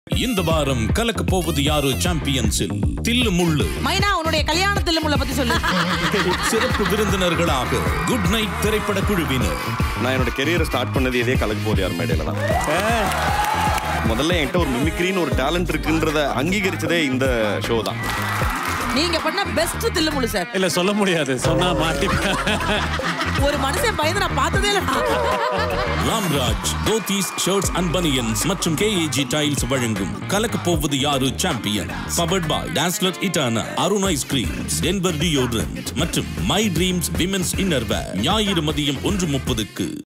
இந்த வாரம் கலக்க போவது யாரு சாம்பியன்ஸில் தில்லு முள்ளு மைனா உன்னுடைய கல்யாணத்தில் உள்ள பத்தி சொல்லு சிறப்பு விருந்தினர்களாக குட் நைட் திரைப்பட குழுவினர் நான் என்னோட கெரியரை ஸ்டார்ட் பண்ணது இதே கலக்கு போது யார் மேடையில தான் முதல்ல என்கிட்ட ஒரு மிமிக்ரின்னு ஒரு டேலண்ட் இருக்குன்றத அங்கீகரிச்சதே இந்த ஷோ தான் நீங்க பண்ண பெஸ்ட் தில்லுமுள்ளு சார் இல்ல சொல்ல முடியாது சொன்னா மாட்டிப்பேன் ஒரு மனுஷன் பயந்து நான் பார்த்ததே இல்லை ராம்ராஜ் தோதீஸ் ஷர்ட்ஸ் அண்ட் பனியன்ஸ் மற்றும் கேஏஜி டைல்ஸ் வழங்கும் கலக்க போவது யாரு சாம்பியன் பவர்ட் பாய் டாஸ்லர் இட்டானா அருண் ஐஸ்கிரீம்ஸ் டென்வர் டியோட்ரண்ட் மற்றும் மை ட்ரீம்ஸ் விமென்ஸ் இன்னர்வேர் ஞாயிறு மதியம் ஒன்று முப்பதுக்கு